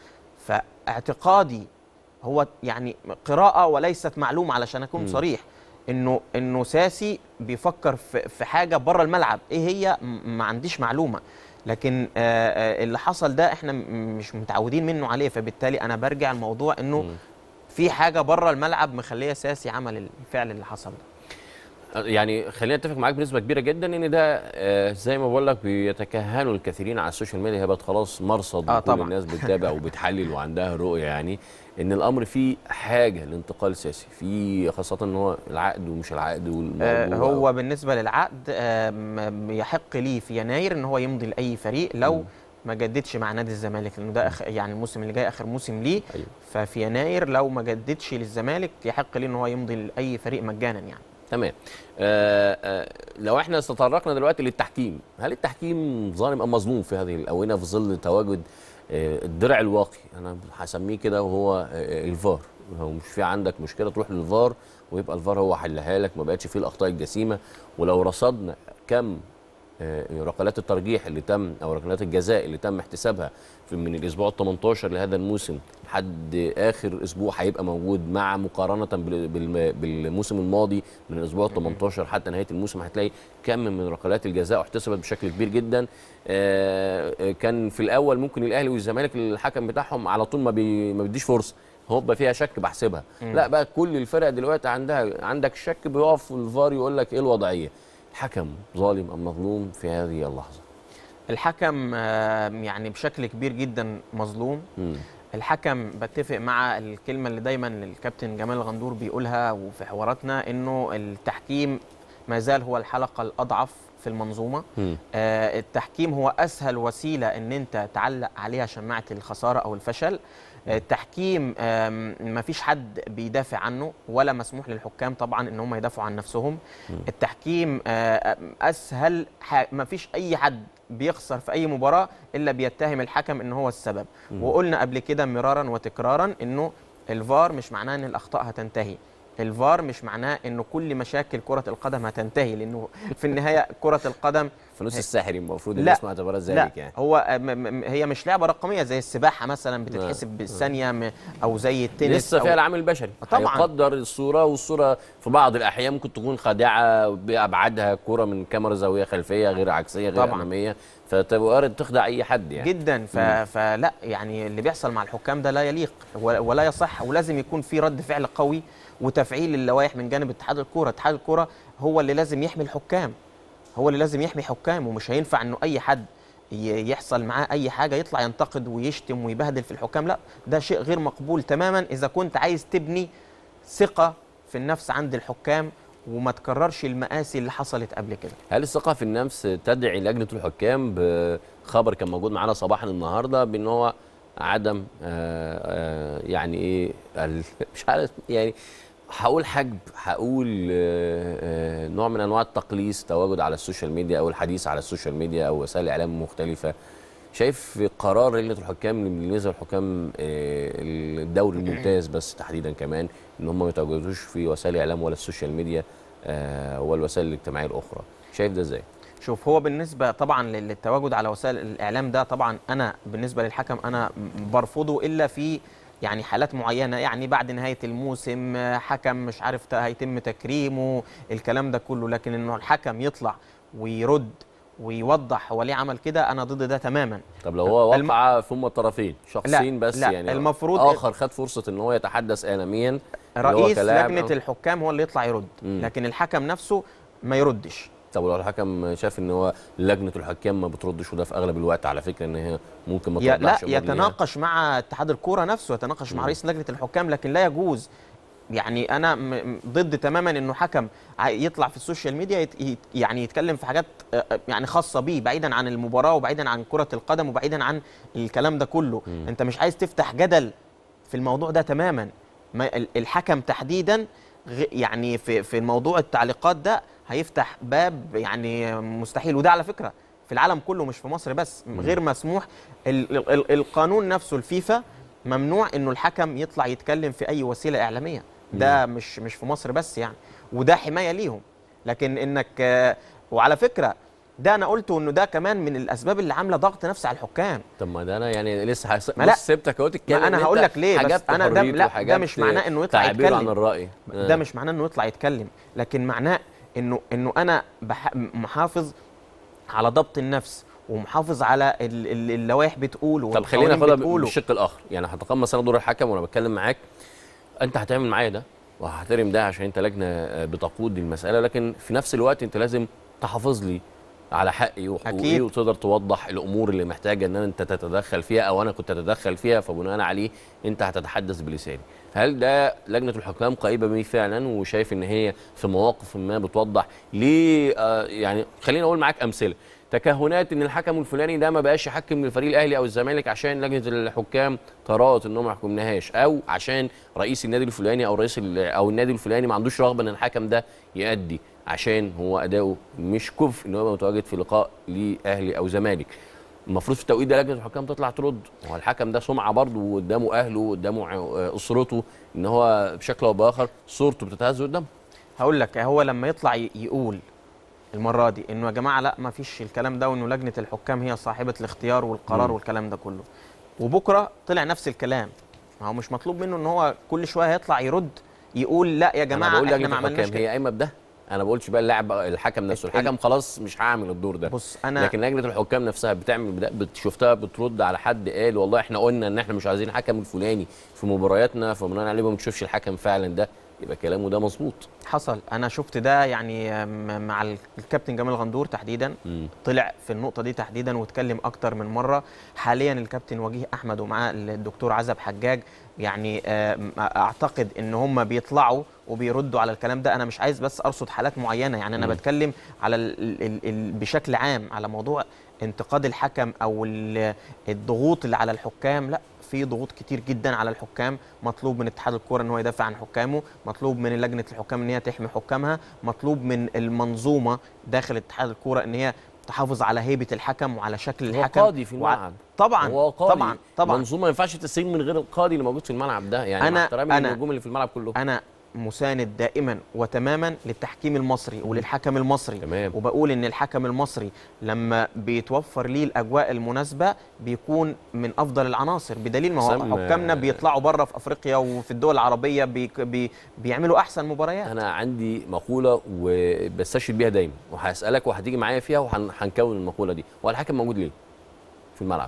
فاعتقادي هو يعني قراءة وليست معلومة علشان أكون مم. صريح إنه إنه ساسي بيفكر في في حاجة بره الملعب إيه هي م- ما عنديش معلومة لكن آه، آه، اللي حصل ده إحنا م- مش متعودين منه عليه فبالتالي أنا برجع الموضوع إنه مم. في حاجة بره الملعب مخلية ساسي عمل الفعل اللي حصل ده يعني خلينا اتفق معاك بنسبه كبيره جدا ان ده آه، زي ما بقول لك بيتكهنوا الكثيرين على السوشيال ميديا هي بقت خلاص مرصد آه، وكل طبعاً. الناس بتتابع وبتحلل وعندها رؤيه يعني ان الامر فيه حاجه لانتقال سياسي في خاصه ان هو العقد ومش العقد آه، والموضوع هو بالنسبة للعقد آم، يحق ليه في يناير ان هو يمضي لاي فريق لو مم. ما جددش مع نادي الزمالك لانه ده أخ... يعني الموسم اللي جاي اخر موسم ليه أيوة. ففي يناير لو ما جددش للزمالك يحق ليه ان هو يمضي لاي فريق مجانا يعني تمام آه آه لو احنا تطرقنا دلوقتي للتحكيم هل التحكيم ظالم ام مظلوم في هذه الاونه في ظل تواجد آه الدرع الواقي انا هسميه كده وهو آه الفار لو مش في عندك مشكله تروح للفار ويبقى الفار هو حلها لك ما بقتش فيه الاخطاء الجسيمه ولو رصدنا كم آه، ركلات الترجيح اللي تم او ركلات الجزاء اللي تم احتسابها في من الاسبوع ال 18 لهذا الموسم لحد اخر اسبوع هيبقى موجود مع مقارنه بال- بالم- بالموسم الماضي من الاسبوع ال 18 حتى نهايه الموسم هتلاقي كم من ركلات الجزاء احتسبت بشكل كبير جدا آه، آه، كان في الاول ممكن الاهلي والزمالك الحكم بتاعهم على طول ما بي ما بيديش فرصه هوبا فيها شك بحسبها لا بقى كل الفرق دلوقتي عندها عندك شك بيقف الفار يقول لك ايه الوضعيه الحكم ظالم ام مظلوم في هذه اللحظه الحكم آه، يعني بشكل كبير جدا مظلوم مم. الحكم بتفق مع الكلمة اللي دايما الكابتن جمال الغندور بيقولها وفي حواراتنا انه التحكيم ما زال هو الحلقة الأضعف في المنظومة مم. آه التحكيم هو أسهل وسيلة ان انت تعلق عليها شماعة الخسارة أو الفشل آه، التحكيم آم، ما فيش حد بيدافع عنه ولا مسموح للحكام طبعا ان هم يدافعوا عن نفسهم التحكيم آه، اسهل ح- ما فيش اي حد بيخسر في اي مباراه الا بيتهم الحكم ان هو السبب وقلنا قبل كده مرارا وتكرارا انه الفار مش معناه ان الاخطاء هتنتهي الفار مش معناه انه كل مشاكل كره القدم هتنتهي لانه في النهايه كره القدم فلوس الساحر المفروض لا. الناس معتبرها لا ذلك يعني هو م- م- هي مش لعبه رقميه زي السباحه مثلا بتتحسب بالثانيه م- او زي التنس لسه أو فيها العامل البشري طبعاً. هيقدر الصوره والصوره في بعض الاحيان ممكن تكون خادعه بابعادها كره من كاميرا زاويه خلفيه غير عكسيه غير طبعاً. اماميه فتبقى وارد تخدع اي حد يعني جدا ف... فلا يعني اللي بيحصل مع الحكام ده لا يليق و- ولا يصح ولازم يكون في رد فعل قوي وتفعيل اللوائح من جانب اتحاد الكوره اتحاد الكوره هو اللي لازم يحمي الحكام هو اللي لازم يحمي حكام ومش هينفع انه اي حد ي- يحصل معاه اي حاجه يطلع ينتقد ويشتم ويبهدل في الحكام لا ده شيء غير مقبول تماما اذا كنت عايز تبني ثقه في النفس عند الحكام وما تكررش المآسي اللي حصلت قبل كده هل الثقه في النفس تدعي لجنه الحكام بخبر كان موجود معانا صباحا النهارده بان هو عدم آه، آه، يعني ايه ال- مش عارف يعني هقول حجب هقول آه، آه، نوع من انواع التقليص تواجد على السوشيال ميديا او الحديث على السوشيال ميديا او وسائل الاعلام مختلفه شايف قرار لجنه الحكام بالنسبه للحكام آه، الدوري الممتاز بس تحديدا كمان ان هم ما يتواجدوش في وسائل الاعلام ولا السوشيال ميديا آه، والوسائل الاجتماعيه الاخرى شايف ده ازاي شوف هو بالنسبه طبعا لل- للتواجد على وسائل الاعلام ده طبعا انا بالنسبه للحكم انا م- برفضه الا في يعني حالات معينه يعني بعد نهايه الموسم آه، حكم مش عارف ت- هيتم تكريمه الكلام ده كله لكن انه الحكم يطلع ويرد ويوضح هو ليه عمل كده انا ضد ده تماما طب لو هو الم- وقع في هم الطرفين شخصين بس لا، يعني المفروض- اخر خد فرصه ان هو يتحدث اعلاميا اللي هو رئيس كلاعب لجنه أو- الحكام هو اللي يطلع يرد مم. لكن الحكم نفسه ما يردش طب لو الحكم شاف ان هو لجنه الحكام ما بتردش وده في اغلب الوقت على فكره ان هي ممكن ما ي- لا توضحش أمور ليها. يتناقش مع اتحاد الكوره نفسه يتناقش مع رئيس لجنه الحكام لكن لا يجوز يعني انا م- م- ضد تماما انه حكم ع- يطلع في السوشيال ميديا يت يت- يعني يتكلم في حاجات آه، آه، يعني خاصه بيه بعيدا عن المباراه وبعيدا عن كره القدم وبعيدا عن الكلام ده كله مم. انت مش عايز تفتح جدل في الموضوع ده تماما ما ال- الحكم تحديدا غ- يعني في في الموضوع التعليقات ده هيفتح باب يعني مستحيل وده على فكره في العالم كله مش في مصر بس غير مسموح ال ال ال القانون نفسه الفيفا ممنوع انه الحكم يطلع يتكلم في اي وسيله اعلاميه ده مش مش في مصر بس يعني وده حمايه ليهم لكن انك آه، وعلى فكره ده انا قلته انه ده كمان من الاسباب اللي عامله ضغط نفسي على الحكام طب ما ده انا يعني لسه حس... ما لا. بص سبتك اهو تتكلم ما أنا إن هقول أنت لك ليه، بس حاجات أنا ده- حريته لا، ده وحاجات مش معناه إنه يطلع تعبيره عن يتكلم. الراي ده مش معناه انه يطلع يتكلم لكن معناه انه انه انا بح محافظ على ضبط النفس ومحافظ على ال- ال- اللوائح بتقول طب خلينا والقوانين ناخدها بتقول. بالشق الاخر يعني هتقمص انا دور الحكم وانا بتكلم معاك انت هتعمل معايا ده وهحترم ده عشان انت لجنه آه، بتقود المساله لكن في نفس الوقت انت لازم تحافظ لي على حقي وحقوقي أكيد. وتقدر توضح الامور اللي محتاجه ان انت تتدخل فيها او انا كنت اتدخل فيها فبناء عليه انت هتتحدث بلساني هل ده لجنه الحكام قريبه مني فعلا وشايف ان هي في مواقف ما بتوضح ليه آه يعني خليني اقول معاك امثله تكهنات ان الحكم الفلاني ده ما بقاش يحكم للفريق الاهلي او الزمالك عشان لجنه الحكام تراءت ان هم ما يحكمناهاش او عشان رئيس النادي الفلاني او رئيس ال- او النادي الفلاني ما عندوش رغبه ان الحكم ده يأدي عشان هو اداؤه مش كفء ان هو يبقى متواجد في لقاء لاهلي او زمالك المفروض في التوقيت ده لجنه الحكام تطلع ترد هو الحكم ده سمعه برضه وقدامه اهله وقدامه ع- اسرته ان هو بشكل او باخر صورته بتتهز قدامه هقول لك هو لما يطلع ي- يقول المره دي انه يا جماعه لا ما فيش الكلام ده وانه لجنه الحكام هي صاحبه الاختيار والقرار مم. والكلام ده كله وبكره طلع نفس الكلام ما هو مش مطلوب منه ان هو كل شويه يطلع يرد يقول لا يا أنا جماعه بقول احنا لجنه ما عملناش الحكام كده هي قايمه بده انا بقولش بقى اللاعب الحكم نفسه ال- الحكم خلاص مش هعمل الدور ده بص انا لكن لجنه الحكام نفسها بتعمل بت- بت- شفتها بترد على حد قال والله احنا قلنا ان احنا مش عايزين الحكم الفلاني في مبارياتنا فبناء عليه ما بنشوفش الحكم فعلا ده يبقى كلامه ده مظبوط حصل انا شفت ده يعني م- مع الكابتن جمال غندور تحديدا مم. طلع في النقطه دي تحديدا واتكلم اكتر من مره حاليا الكابتن وجيه احمد ومعاه الدكتور عزب حجاج يعني آه، م- اعتقد ان هم بيطلعوا وبيردوا على الكلام ده انا مش عايز بس ارصد حالات معينه يعني انا مم. بتكلم على ال ال ال بشكل عام على موضوع انتقاد الحكم او ال- الضغوط اللي على الحكام لا في ضغوط كتير جدا على الحكام مطلوب من اتحاد الكوره ان هو يدافع عن حكامه مطلوب من لجنه الحكام ان هي تحمي حكامها مطلوب من المنظومه داخل اتحاد الكوره ان هي تحافظ على هيبه الحكم وعلى شكل هو الحكم قاضي في وع- الملعب طبعا هو قاضي طبعا طبعا منظومه ما ينفعش تسيب من غير القاضي اللي موجود في الملعب ده يعني أنا- مع احترامي أنا- للنجوم اللي في الملعب كلهم انا مساند دائما وتماما للتحكيم المصري وللحكم المصري تمام وبقول ان الحكم المصري لما بيتوفر ليه الاجواء المناسبه بيكون من افضل العناصر بدليل ما هو حسام، حكامنا آه، بيطلعوا بره في افريقيا وفي الدول العربيه بي بي بيعملوا احسن مباريات انا عندي مقوله وبستشهد بيها دايما وهسالك وهتيجي معايا فيها وهنكون المقوله دي هو الحكم موجود ليه في الملعب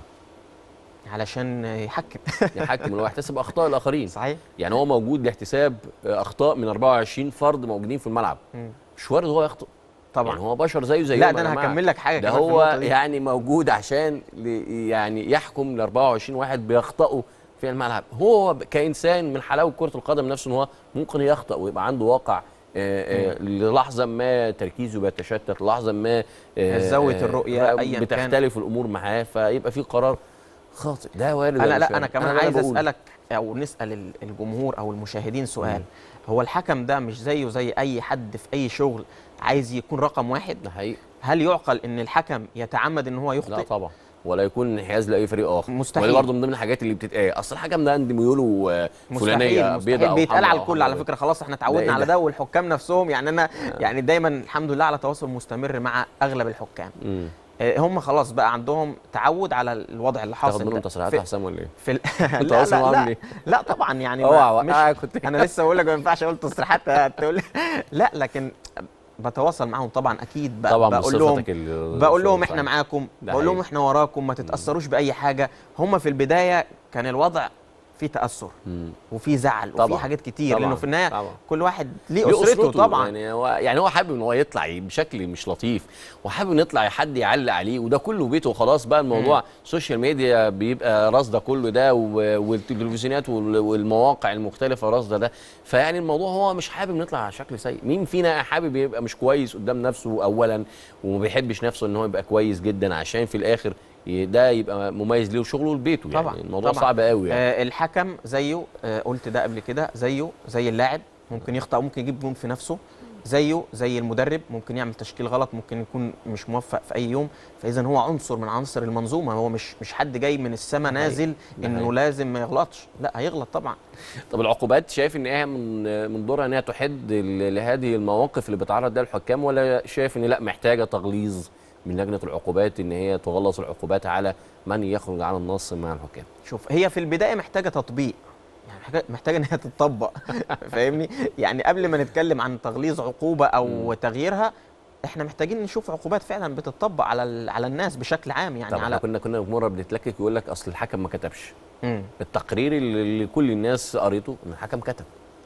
علشان يحكم يحكم اللي هو يحتسب اخطاء الاخرين صحيح يعني هو موجود لاحتساب اخطاء من 24 فرد موجودين في الملعب مم. مش وارد هو يخطئ طبعا يعني هو بشر زيه زيهم لا يا ده انا جماعة. هكمل لك حاجه ده كمان في هو النقطة دي. يعني موجود عشان ل- يعني يحكم ل 24 واحد بيخطئوا في الملعب هو ب- كانسان من حلاوه كره القدم نفسه ان هو ممكن يخطئ ويبقى عنده واقع آه، آه، للحظه ما تركيزه بيتشتت لحظه ما آه، زاوية آه، الرؤية آه، أياً كان. بتختلف الامور معاه فيبقى في قرار خاطئ ده وارد انا ولا مش لا انا وارد؟ كمان ده اللي عايز بقوله. اسالك او نسال ال- الجمهور او المشاهدين سؤال هو الحكم ده مش زيه زي اي حد في اي شغل عايز يكون رقم واحد ده حقيقي هل يعقل ان الحكم يتعمد ان هو لا يخطئ طبعا ولا يكون انحياز لاي فريق اخر مستحيل. ودي برضه من ضمن الحاجات اللي بتتقال اصل الحكم ده عنده ميوله آه، مستحيل فلانيه بيضاء مستحيل او بيتقال حمراء على أو الكل على حمراء. فكره خلاص احنا ده اتعودنا إيه على ده؟ ده والحكام نفسهم يعني انا يعني دايما الحمد لله على تواصل مستمر مع اغلب الحكام مم. آه، هم خلاص بقى عندهم تعود على الوضع اللي حاصل تاخد منهم ده. تصريحات في- يا حسام ولا ايه؟ في ال... انت لا اصلا لا عامل لا, ايه؟ لا طبعا يعني اوعى ما- اوعى كنت انا لسه بقول لك ما ينفعش اقول تصريحات تقول لا لكن بتواصل معاهم طبعا اكيد ب- طبعا بقول لهم بصفتك ال- بقول لهم الصحيح. احنا معاكم ده بقول لهم حقيقي. احنا وراكم ما تتاثروش باي حاجه هم في البدايه كان الوضع فيه تاثر مم. وفي زعل وفي طبعا. حاجات كتير طبعا. لانه في النهايه طبعا. كل واحد ليه ليه اسرته طبعا يعني هو يعني هو حابب ان هو يطلع بشكل مش لطيف وحابب ان يطلع حد يعلق عليه وده كله بيته وخلاص بقى الموضوع السوشيال ميديا بيبقى راصده كله ده و- والتلفزيونات وال- والمواقع المختلفه راصده ده فيعني الموضوع هو مش حابب نطلع على شكل سيء مين فينا حابب يبقى مش كويس قدام نفسه اولا وما بيحبش نفسه ان هو يبقى كويس جدا عشان في الاخر ي- ده يبقى مميز ليه وشغله لبيته يعني طبعا، الموضوع طبعا. صعب قوي يعني آه الحكم زيه آه قلت ده قبل كده زيه زي اللاعب ممكن يخطأ ممكن يجيب جون في نفسه زيه زي المدرب ممكن يعمل تشكيل غلط ممكن يكون مش موفق في اي يوم فاذا هو عنصر من عناصر المنظومه هو مش مش حد جاي من السماء ده حقيقي. نازل ده انه حقيقي. لازم ما يغلطش لا هيغلط طبعا طب العقوبات شايف ان هي من من دورها ان هي تحد ل- لهذه المواقف اللي بيتعرض لها الحكام ولا شايف ان لا محتاجه تغليظ من لجنه العقوبات ان هي تغلظ العقوبات على من يخرج عن النص مع الحكام شوف هي في البدايه محتاجه تطبيق يعني محتاجة- محتاجه ان هي تتطبق فاهمني يعني قبل ما نتكلم عن تغليظ عقوبه او تغييرها احنا محتاجين نشوف عقوبات فعلا بتطبق على ال- على الناس بشكل عام يعني طب احنا على كنا كنا مره بنتلكك يقول لك اصل الحكم ما كتبش مم. التقرير اللي اللي كل الناس قريته ان الحكم كتب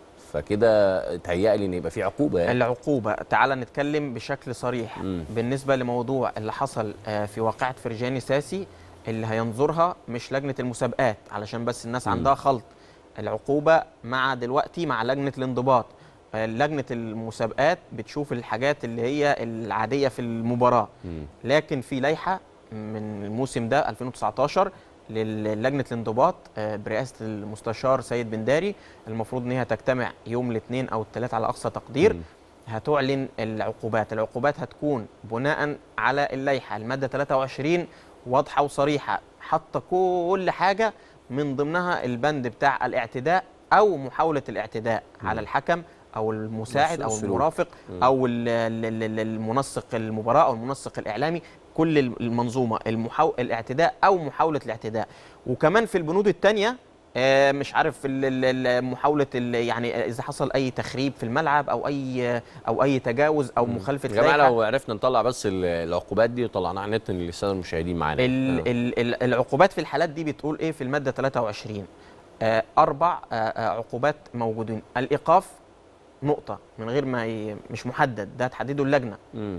فكده تهيألي ان يبقى في عقوبه يعني العقوبة تعال نتكلم بشكل صريح مم. بالنسبة لموضوع اللي حصل آه، في واقعة فرجاني ساسي اللي هينظرها مش لجنة المسابقات علشان بس الناس مم. عندها خلط العقوبة مع دلوقتي مع لجنة الانضباط آه، لجنة المسابقات بتشوف الحاجات اللي هي العادية في المباراة مم. لكن في لائحة من الموسم ده 2019 للجنة الانضباط آه، برئاسة المستشار سيد بن داري المفروض ان هي تجتمع يوم الاثنين او الثلاث على اقصى تقدير مم. هتعلن العقوبات العقوبات هتكون بناء على اللائحة المادة 23 واضحة وصريحة حاطة كل حاجة من ضمنها البند بتاع الاعتداء أو محاولة الاعتداء مم. على الحكم أو المساعد أو السلوك. المرافق مم. أو ال- ال- ال- المنسق المباراة أو المنسق الإعلامي كل المنظومة المحاو... الاعتداء أو محاولة الاعتداء وكمان في البنود الثانية آه، مش عارف ال- ال- ال- محاوله ال- يعني اذا حصل اي تخريب في الملعب او اي او اي تجاوز او مخالفه يا جماعه لائحة. لو عرفنا نطلع بس ال- العقوبات دي وطلعناها على النت للساده المشاهدين معانا ال آه. ال ال العقوبات في الحالات دي بتقول ايه في الماده 23 آه اربع آه آه عقوبات موجودين الايقاف نقطه من غير ما ي... مش محدد ده تحدده اللجنه مم.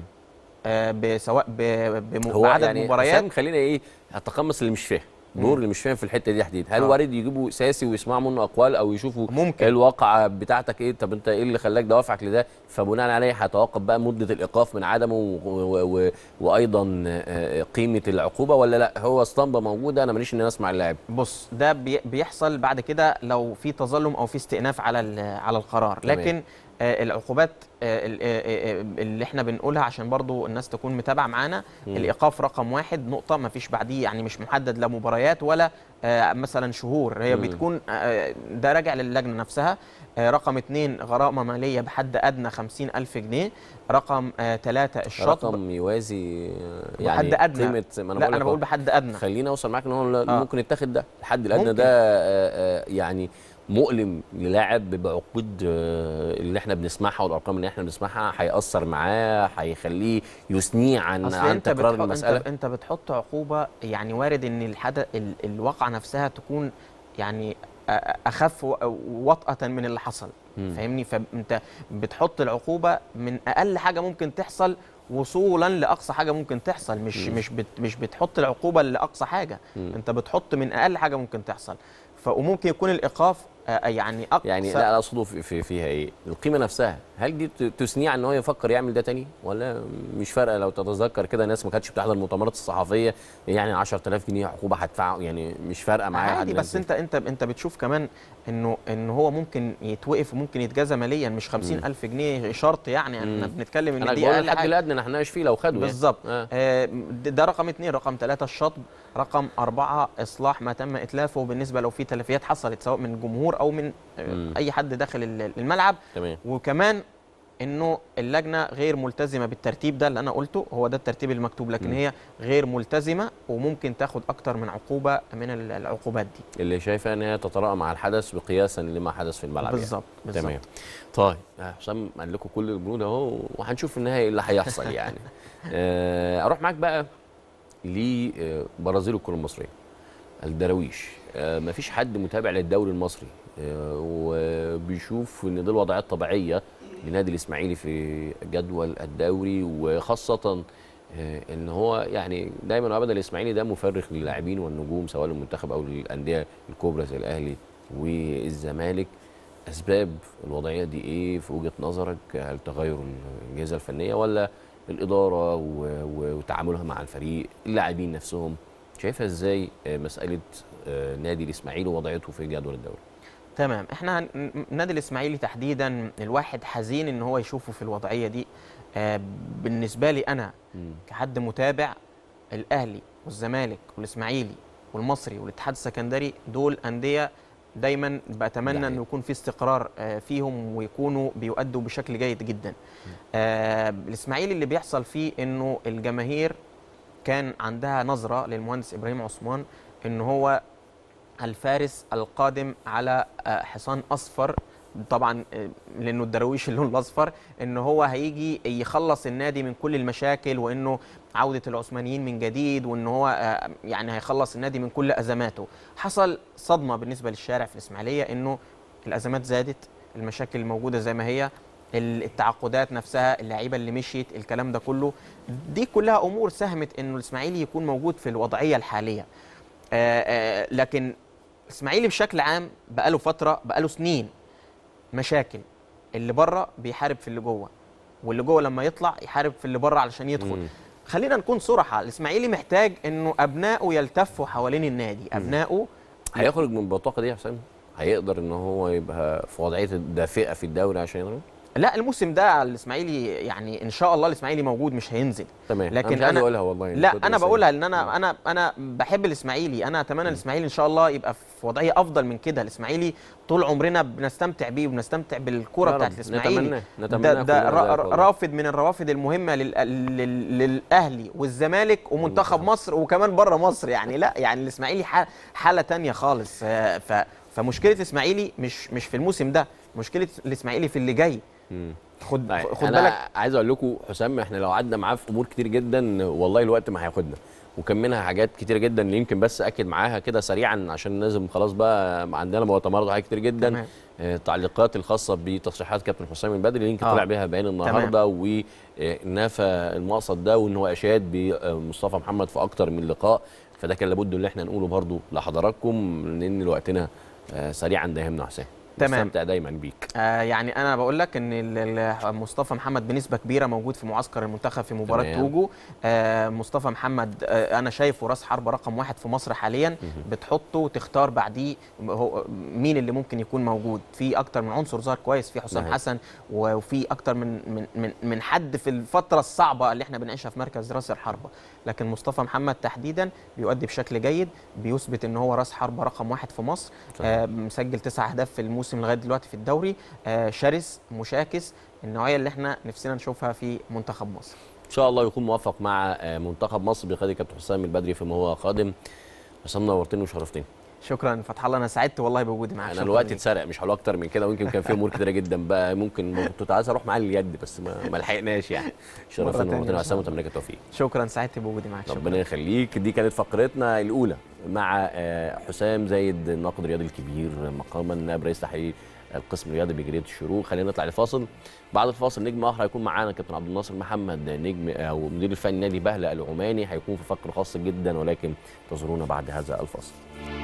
آه بسواء ب... بم... هو بعدد يعني مباريات حسام خلينا ايه اتقمص اللي مش فاهم نور اللي مش فاهم في الحته دي تحديد هل آه. وارد يجيبوا سياسي ويسمعوا منه اقوال او يشوفوا ممكن. إيه الواقعه بتاعتك ايه طب انت ايه اللي خلاك دوافعك لده فبناء عليه هيتوقف بقى مده الايقاف من عدمه و و و وايضا آه، قيمه العقوبه ولا لا هو اسطمبه موجوده انا ماليش ان انا اسمع اللاعب بص ده بي... بيحصل بعد كده لو في تظلم او في استئناف على ال... على القرار تمام. لكن آه العقوبات آه ال- آه، آه، اللي احنا بنقولها عشان برضو الناس تكون متابعه معانا الايقاف رقم واحد نقطه ما فيش بعديه يعني مش محدد لا مباريات ولا آه مثلا شهور هي مم. بتكون آه ده راجع للجنه نفسها آه رقم اثنين غرامه ماليه بحد ادنى خمسين ألف جنيه رقم آه ثلاثة الشطب رقم يوازي آه، يعني بحد أدنى. قيمه ما لا انا لك بقول هو. بحد ادنى خليني اوصل معاك ان هو آه. ممكن يتاخد ده الحد الادنى ممكن. ده آه، آه، يعني مؤلم للاعب بعقود آه، اللي احنا بنسمعها والارقام اللي احنا بنسمعها هياثر معاه هيخليه يثنيه عن اصل عن انت تكرار بتحط المساله انت, انت بتحط عقوبه يعني وارد ان الحدث ال- الواقعه نفسها تكون يعني أ- اخف و- وطأة من اللي حصل مم. فاهمني فانت بتحط العقوبه من اقل حاجه ممكن تحصل وصولا لاقصى حاجه ممكن تحصل مش مم. مش بت مش بتحط العقوبه لاقصى حاجه مم. انت بتحط من اقل حاجه ممكن تحصل ف وممكن يكون الايقاف آه، يعني اقصى يعني لا انا اقصده في في فيها ايه القيمه نفسها هل دي ت- تثنيه عن ان هو يفكر يعمل ده تاني ولا مش فارقه لو تتذكر كده ناس ما كانتش بتحضر المؤتمرات الصحفيه يعني 10000 جنيه عقوبه هدفعه يعني مش فارقه معايا عادي حد بس انت انت انت بتشوف كمان انه ان هو ممكن يتوقف وممكن يتجازى ماليا مش 50000 جنيه شرط يعني احنا مم. بنتكلم ان انا دي بقول اقل الحد حاجه الادنى احنا هنناقش فيه لو خدوا يعني. بالظبط آه. آه، ده ده رقم اثنين رقم ثلاثة الشطب رقم أربعة إصلاح ما تم إتلافه بالنسبة لو في تلفيات حصلت سواء من الجمهور أو من آه، مم. أي حد داخل ال- الملعب تمام وكمان انه اللجنه غير ملتزمه بالترتيب ده اللي انا قلته هو ده الترتيب المكتوب لكن مم. هي غير ملتزمه وممكن تاخد اكتر من عقوبه من ال- العقوبات دي اللي شايفه ان هي تتراءى مع الحدث بقياسا لما حدث في الملعب بالظبط يعني. بالظبط تمام طيب آه، حسام قال لكم كل البنود اهو وهنشوف في النهايه ايه اللي هيحصل يعني آه، اروح معاك بقى لبرازيل الكره المصريه الدراويش آه، مفيش حد متابع للدوري المصري آه، وبيشوف ان دي الوضعيه الطبيعيه لنادي الاسماعيلي في جدول الدوري وخاصه آه، ان هو يعني دايما وابدا الاسماعيلي ده مفرخ للاعبين والنجوم سواء للمنتخب او للانديه الكبرى زي الاهلي والزمالك اسباب الوضعيه دي ايه في وجهه نظرك هل تغير الجهازه الفنيه ولا الاداره و- و- وتعاملها مع الفريق اللاعبين نفسهم شايفها ازاي آه، مساله آه، نادي الاسماعيلي ووضعيته في جدول الدوري تمام احنا هن- م- نادي الاسماعيلي تحديدا الواحد حزين ان هو يشوفه في الوضعيه دي آه بالنسبه لي انا مم. كحد متابع الاهلي والزمالك والاسماعيلي والمصري والاتحاد السكندري دول انديه دايما ده بتمنى حقيقي. انه يكون في استقرار آه، فيهم ويكونوا بيؤدوا بشكل جيد جدا آه، الاسماعيلي اللي بيحصل فيه انه الجماهير كان عندها نظره للمهندس ابراهيم عثمان ان هو الفارس القادم على آه، حصان اصفر طبعا آه، لانه الدراويش اللون الاصفر ان هو هيجي يخلص النادي من كل المشاكل وانه عوده العثمانيين من جديد وان هو آه، يعني هيخلص النادي من كل ازماته حصل صدمه بالنسبه للشارع في الاسماعيليه انه الازمات زادت المشاكل موجوده زي ما هي ال- التعاقدات نفسها اللعيبه اللي مشيت الكلام ده كله دي كلها امور ساهمت انه الاسماعيلي يكون موجود في الوضعيه الحاليه آه، آه، لكن الاسماعيلي بشكل عام بقاله فتره بقاله سنين مشاكل اللي بره بيحارب في اللي جوه واللي جوه لما يطلع يحارب في اللي بره علشان يدخل مم. خلينا نكون صراحه الاسماعيلي محتاج انه ابنائه يلتفوا حوالين النادي ابنائه هيخرج من البطاقه دي يا حسام هيقدر ان هو يبقى في وضعيه دافئه في الدوري عشان يضرب لا الموسم ده الاسماعيلي يعني ان شاء الله الاسماعيلي موجود مش هينزل تمام لكن أنا مش عايز أنا- اقولها والله يعني لا كنت انا بس- بقولها لان انا انا انا بحب الاسماعيلي انا اتمنى الاسماعيلي ان شاء الله يبقى في وضعيه افضل من كده الاسماعيلي طول عمرنا بنستمتع بيه وبنستمتع بالكره يا بتاعت رب، الاسماعيلي نتمناه نتمناه ده, ده كلنا را- ذلك را- والله. رافد من الروافد المهمه لل... لل... للاهلي والزمالك ومنتخب مصر وكمان بره مصر يعني لا يعني الاسماعيلي ح... حاله تانية خالص آه، ف فمشكله اسماعيلي مش مش في الموسم ده مشكله الاسماعيلي في اللي جاي مم. خد طيب خد انا بالك عايز اقول لكم حسام احنا لو قعدنا معاه في امور كتير جدا والله الوقت ما هياخدنا وكان منها حاجات كتير جدا اللي يمكن بس اكد معاها كده سريعا عشان لازم خلاص بقى عندنا مؤتمرات وحاجات كتير جدا تمام. آه، التعليقات الخاصه بتصريحات كابتن حسام البدري اللي يمكن آه. طلع بيها بيان النهارده ونفى المقصد ده وان هو اشاد بمصطفى محمد في اكتر من لقاء فده كان لابد ان احنا نقوله برضو لحضراتكم لان وقتنا آه، سريعا داهمنا حسام تمام. بستمتع دايما بيك آه يعني انا بقول لك ان ال- ال- مصطفى محمد بنسبه كبيره موجود في معسكر المنتخب في مباراه تمام. توجو آه مصطفى محمد آه انا شايفه راس حرب رقم واحد في مصر حاليا بتحطه وتختار بعديه هو مين اللي ممكن يكون موجود في اكتر من عنصر ظهر كويس في حسام نعم. حسن وفي اكتر من من من من حد في الفتره الصعبه اللي احنا بنعيشها في مركز راس الحربه لكن مصطفى محمد تحديدا بيؤدي بشكل جيد بيثبت ان هو راس حربه رقم واحد في مصر صحيح. آه مسجل تسع اهداف في الموسم لغايه دلوقتي في الدوري آه شرس مشاكس النوعيه اللي احنا نفسنا نشوفها في منتخب مصر ان شاء الله يكون موفق مع آه، منتخب مصر بقياده كابتن حسام البدري فيما هو قادم حسام نورتني وشرفتني شكرا فتح الله انا سعدت والله بوجودي معاك انا شكراً الوقت ليك. اتسرق مش هقول اكتر من كده ويمكن كان في امور كتيره جدا بقى ممكن كنت عايز اروح معاه اليد بس ما, ما لحقناش يعني مرة شرفتنا تانية ونورتنا إن يا شاء حسام الله. وتمنى لك التوفيق شكرا سعدت بوجودي معاك شكرا ربنا يخليك دي كانت فقرتنا الاولى مع آه، حسام زايد الناقد الرياضي الكبير مقاما نائب رئيس تحرير القسم الرياضي بجريده الشروق خلينا نطلع لفاصل بعد الفاصل نجم اخر هيكون معانا كابتن عبد الناصر محمد نجم او مدير الفني نادي بهله العماني هيكون في فقره خاصه جدا ولكن انتظرونا بعد هذا الفاصل